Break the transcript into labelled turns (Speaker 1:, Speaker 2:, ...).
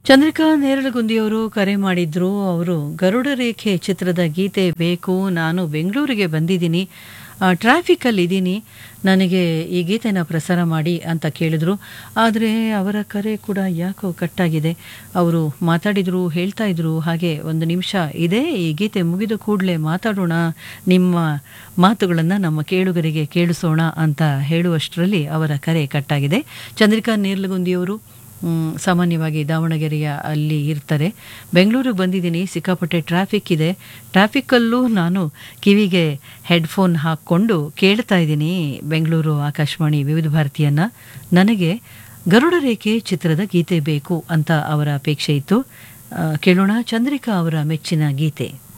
Speaker 1: ಚಂದ್ರಿಕಾ ನೇರಳಗುಂದಿಯವರು ಕರೆ ಮಾಡಿದ್ರು ಅವರು ಗರುಡ ರೇಖೆ ಚಿತ್ರದ ಗೀತೆ ಬೇಕು ನಾನು ಬೆಂಗಳೂರಿಗೆ ಬಂದಿದ್ದೀನಿ ಟ್ರಾಫಿಕಲ್ಲಿ ಇದ್ದೀನಿ ನನಗೆ ಈ ಗೀತೆನ ಪ್ರಸಾರ ಮಾಡಿ ಅಂತ ಕೇಳಿದ್ರು ಆದರೆ ಅವರ ಕರೆ ಕೂಡ ಯಾಕೋ ಕಟ್ಟಾಗಿದೆ ಅವರು ಮಾತಾಡಿದ್ರು ಹೇಳ್ತಾ ಇದ್ರು ಹಾಗೆ ಒಂದು ನಿಮಿಷ ಇದೆ ಈ ಗೀತೆ ಮುಗಿದ ಕೂಡಲೇ ಮಾತಾಡೋಣ ನಿಮ್ಮ ಮಾತುಗಳನ್ನು ನಮ್ಮ ಕೇಳುಗರಿಗೆ ಕೇಳಿಸೋಣ ಅಂತ ಹೇಳುವಷ್ಟರಲ್ಲಿ ಅವರ ಕರೆ ಕಟ್ಟಾಗಿದೆ ಚಂದ್ರಿಕಾ ನೇರ್ಲಗುಂದಿಯವರು ಮ್, ಸಾಮಾನ್ಯವಾಗಿ ದಾವಣಗೆರೆಯ ಅಲ್ಲಿ ಇರ್ತಾರೆ ಬೆಂಗಳೂರಿಗೆ ಬಂದಿದ್ದೀನಿ ಸಿಕ್ಕಾಪಟ್ಟೆ ಟ್ರಾಫಿಕ್ ಇದೆ ಟ್ರಾಫಿಕ್ಕಲ್ಲೂ ನಾನು ಕಿವಿಗೆ ಹೆಡ್ಫೋನ್ ಹಾಕ್ಕೊಂಡು ಕೇಳ್ತಾ ಇದ್ದೀನಿ ಬೆಂಗಳೂರು ಆಕಾಶವಾಣಿ ವಿವಿಧ ಭಾರತಿಯನ್ನು ನನಗೆ ಗರುಡ ರೇಖೆ ಚಿತ್ರದ ಗೀತೆ ಬೇಕು ಅಂತ ಅವರ ಅಪೇಕ್ಷೆ ಇತ್ತು ಆ, ಕೇಳೋಣ ಚಂದ್ರಿಕಾ ಅವರ ಮೆಚ್ಚಿನ ಗೀತೆ